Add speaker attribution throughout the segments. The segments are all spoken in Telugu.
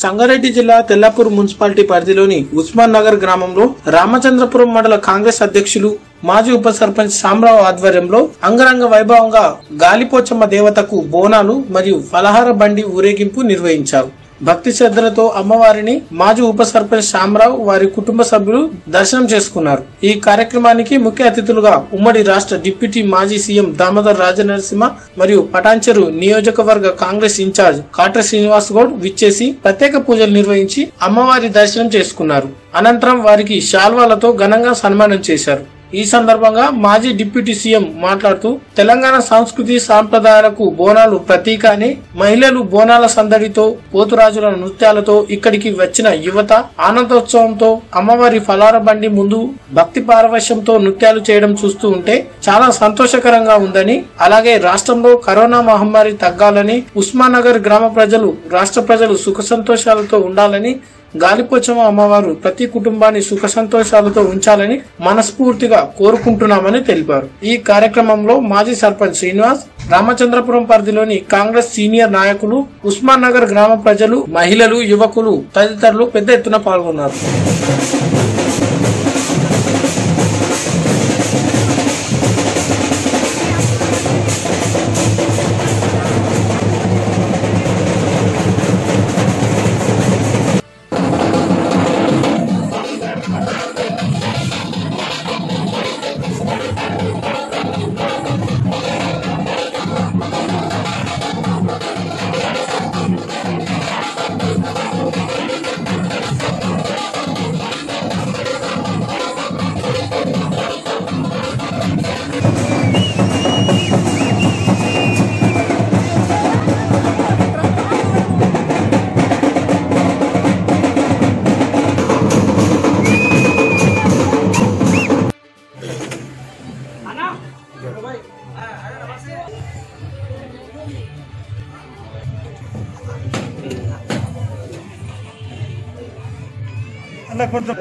Speaker 1: సంగారెడ్డి జిల్లా తెల్లాపూర్ మున్సిపాలిటీ పరిధిలోని ఉస్మాన్ నగర్ గ్రామంలో రామచంద్రపురం మండల కాంగ్రెస్ అధ్యక్షులు మాజీ ఉప సర్పంచ్ సామరావు ఆధ్వర్యంలో అంగరంగ వైభవంగా గాలిపోచమ్మ దేవతకు బోనాలు మరియు ఫలహార బండి ఊరేగింపు నిర్వహించారు భక్తి శ్రద్ధలతో అమ్మవారిని మాజీ ఉప సర్పంచ్ శ్యామరావు వారి కుటుంబ సభ్యులు దర్శనం చేసుకున్నారు ఈ కార్యక్రమానికి ముఖ్య అతిథులుగా ఉమ్మడి రాష్ట్ర డిప్యూటీ మాజీ సీఎం దామోదర్ రాజనరసింహ మరియు పటాన్చెరు నియోజకవర్గ కాంగ్రెస్ ఇన్ఛార్జ్ కాట్ర శ్రీనివాస్ గౌడ్ విచ్చేసి ప్రత్యేక పూజలు నిర్వహించి అమ్మవారి దర్శనం చేసుకున్నారు అనంతరం వారికి శాల్వాలతో ఘనంగా సన్మానం చేశారు ఈ సందర్భంగా మాజీ డిప్యూటీ సీఎం మాట్లాడుతూ తెలంగాణ సంస్కృతి సాంప్రదాయాలకు బోనాలు ప్రతీక అని మహిళలు బోనాల సందడితో పోతురాజుల నృత్యాలతో ఇక్కడికి వచ్చిన యువత ఆనందోత్సవంతో అమ్మవారి ఫలార బండి ముందు భక్తి పారవశ్యంతో నృత్యాలు చేయడం చూస్తూ ఉంటే చాలా సంతోషకరంగా ఉందని అలాగే రాష్ట్రంలో కరోనా మహమ్మారి తగ్గాలని ఉస్మానగర్ గ్రామ ప్రజలు రాష్ట్ర ప్రజలు సుఖ సంతోషాలతో ఉండాలని గాలిపోచమ్మ అమ్మవారు ప్రతి కుటుంబాన్ని సుఖ సంతోషాలతో ఉంచాలని మనస్ఫూర్తిగా కోరుకుంటున్నామని తెలిపారు ఈ కార్యక్రమంలో మాజీ సర్పంచ్ శ్రీనివాస్ రామచంద్రపురం పరిధిలోని కాంగ్రెస్ సీనియర్ నాయకులు ఉస్మాన్ నగర్ గ్రామ ప్రజలు మహిళలు యువకులు తదితరులు పెద్ద ఎత్తున పాల్గొన్నారు
Speaker 2: అలా కొంచెం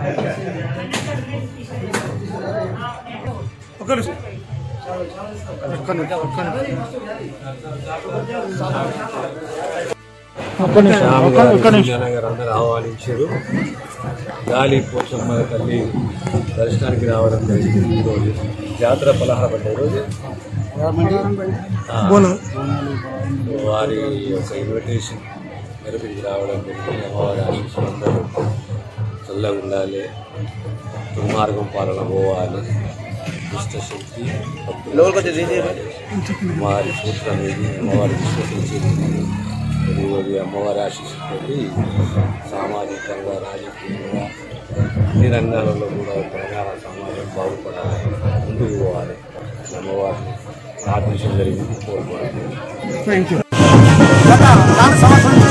Speaker 2: ఒక నిమిషం ఒక్క నిమిషం ఒక్క నిమిషం ఒక్క నిమిషం ఒక్క ఒక్క నిమిషం
Speaker 3: గారు అందరూ ఆహ్వానించారు గాలి పోషమ్మ తల్లి దర్శనానికి రావడం జరిగింది ఈరోజు జాతర పలహార పడ్డ రోజు ఆ,
Speaker 2: బోనం
Speaker 3: వారి యొక్క ఇన్విటేషన్ మేరకు ఇది రావడం జరిగింది అమ్మవారి ఆశీస్సులు అందరూ చల్లగా ఉండాలి దుర్మార్గం పాలన పోవాలి దుష్టశక్తి అమ్మవారి సూత్రం ఇది అమ్మవారి విశ్వసించేది ఈరోజు అమ్మవారి ఆశీస్సుతోటి సామాజికంగా రాజకీయంగా అన్ని రంగాలలో కూడా తెలంగాణ సమాజం బాగుపడాలి ముందుకు పోవాలి అమ్మవారిని ప్రార్థించడం జరిగింది కోరుకోవాలి
Speaker 2: థ్యాంక్ యూ గత నాలుగు సంవత్సరం